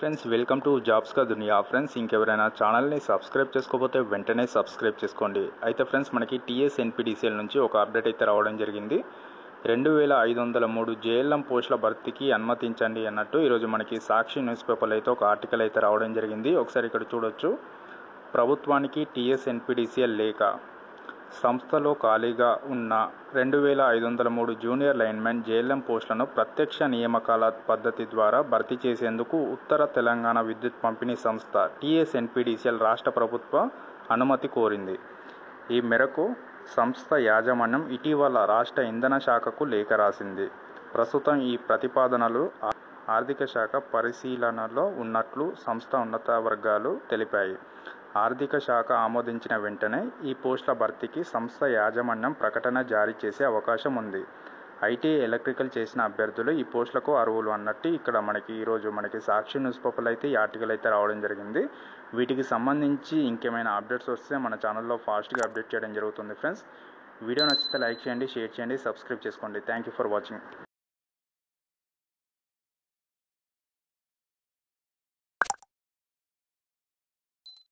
friends welcome to jobs కా దునియా friends ఇంకెవరైనా ఛానల్ని సబ్స్క్రైబ్ చేసుకోకపోతే వెంటనే సబ్స్క్రైబ్ చేసుకోండి అయితే ఫ్రెండ్స్ మనకి టీఎస్ ఎన్పిడిసిఎల్ నుంచి ఒక అప్డేట్ అయితే రావడం జరిగింది రెండు వేల ఐదు వందల మూడు జేఎల్ఎం పోస్టుల భర్తీకి అనుమతించండి అన్నట్టు ఈరోజు మనకి సాక్షి న్యూస్ పేపర్లో అయితే ఒక ఆర్టికల్ అయితే రావడం జరిగింది ఒకసారి ఇక్కడ చూడొచ్చు ప్రభుత్వానికి టీఎస్ ఎన్పిడిసిఎల్ లేఖ సంస్థలో ఖాళీగా ఉన్న రెండు వేల ఐదు వందల మూడు జూనియర్ లైన్మెన్ జేఎల్ఎం పోస్టులను ప్రత్యక్ష నియామకాల పద్ధతి ద్వారా భర్తీ చేసేందుకు ఉత్తర తెలంగాణ విద్యుత్ పంపిణీ సంస్థ టీఎస్ఎన్పిడిసిఎల్ రాష్ట్ర ప్రభుత్వ అనుమతి కోరింది ఈ మేరకు సంస్థ యాజమాన్యం ఇటీవల రాష్ట్ర ఇంధన శాఖకు లేఖ రాసింది ప్రస్తుతం ఈ ప్రతిపాదనలు ఆ- ఆర్థిక శాఖ పరిశీలనలో ఉన్నట్లు సంస్థ ఉన్నత వర్గాలు తెలిపాయి ఆర్థిక శాఖ ఆమోదించిన వెంటనే ఈ పోస్టుల భర్తీకి సంస్థ యాజమాన్యం ప్రకటన జారీ చేసే అవకాశం ఉంది ఐటీ ఎలక్ట్రికల్ చేసిన అభ్యర్థులు ఈ పోస్టులకు అర్హులు అన్నట్టు ఇక్కడ మనకి ఈరోజు మనకి సాక్షి న్యూస్ పేపర్లో అయితే ఈ ఆర్టికల్ అయితే రావడం జరిగింది వీటికి సంబంధించి ఇంకేమైనా అప్డేట్స్ వస్తే మన ఛానల్లో ఫాస్ట్గా అప్డేట్ చేయడం జరుగుతుంది ఫ్రెండ్స్ వీడియో నచ్చితే లైక్ చేయండి షేర్ చేయండి సబ్స్క్రైబ్ చేసుకోండి థ్యాంక్ యూ ఫర్ వాచింగ్